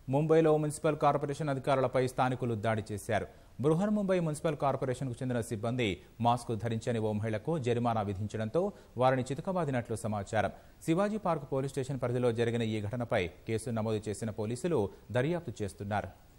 ముంబైలో municipal corporation అధికారులపై స్థానికులు దాడి చేశారు బృహన్ ముంబై మున్సిపల్ కార్పొరేషన్కు చెందిన సిబ్బంది మాస్క్ ధరించని ఓ మహిళకు జరిమానా విధించడంతో వారిని చితకబాదినట్లు సమాచారం శివాజీ పార్క్ పోలీస్ స్టేషన్ పరిధిలో జరిగిన ఈ ఘటనపై కేసు నమోదు చేసిన పోలీసులు దర్యాప్తు చేస్తున్నారు